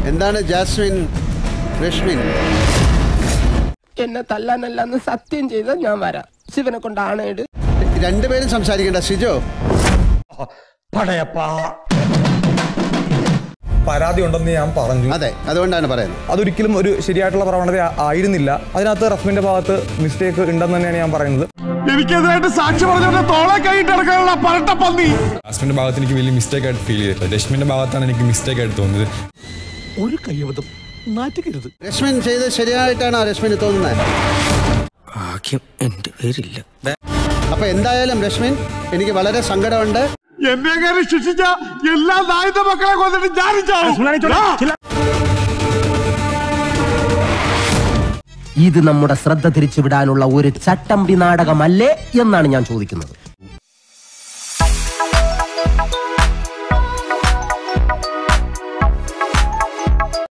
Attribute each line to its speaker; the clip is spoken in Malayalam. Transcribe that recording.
Speaker 1: എന്താണ് ജാസ്മിൻ രശ്മിൻ
Speaker 2: എന്നെ തല്ലാനല്ലെന്ന് സത്യം ചെയ്ത് ഞാൻ വരാം ശിവനെ കൊണ്ട് ആണേട്
Speaker 1: രണ്ടുപേരും സംസാരിക്കണ്ട സിജോ
Speaker 3: പരാതി ഉണ്ടെന്ന് ഞാൻ പറഞ്ഞു
Speaker 1: അതെ അതുകൊണ്ടാണ് പറയുന്നത്
Speaker 3: അതൊരിക്കലും ഒരു ശരിയായിട്ടുള്ള പ്രവണത ആ- ആയിരുന്നില്ല അതിനകത്ത് റഫ്മിന്റെ ഭാഗത്ത് മിസ്റ്റേക്ക് ഉണ്ടെന്ന് തന്നെയാണ് ഞാൻ പറയുന്നത്
Speaker 4: എനിക്കെതിരായിട്ട് സാക്ഷി പറഞ്ഞവന്റെ തോളെ കൈയിട്ട് ഇറക്കാനുള്ള പരട്ട പന്നി
Speaker 5: ജാസ്മിന്റെ ഭാഗത്ത് എനിക്ക് വലിയ മിസ്റ്റേക്ക് ആയിട്ട് ഫീൽ ചെയ്തിട്ടില്ല രശ്മിന്റെ ഭാഗത്താണ് എനിക്ക് മിസ്റ്റേക്ക് ആയിട്ട് തോന്നിയത്
Speaker 4: ഒരു കയ്യബദ്ധം നാറ്റുകരുത്
Speaker 1: രശ്മിൻ ചെയ്ത് ശരിയായിട്ടാണോ രശ്മിന് തോന്നുന്നത്
Speaker 6: ഭാഗ്യം എന്റെ പേരില്ല
Speaker 1: അപ്പൊ എന്തായാലും രശ്മിൻ എനിക്ക് വളരെ സങ്കടമുണ്ട്
Speaker 4: എന്നെ കാര്യം ശിക്ഷിച്ച എല്ലാ നായുധ മക്കളെ കൊന്നിട്ട് ഞാനും ചാവും.
Speaker 2: ഇത് നമ്മുടെ ശ്രദ്ധ തിരിച്ചുവിടാനുള്ള ഒരു ചട്ടമ്പി നാടകമല്ലേ എന്നാണ് ഞാൻ ചോദിക്കുന്നത്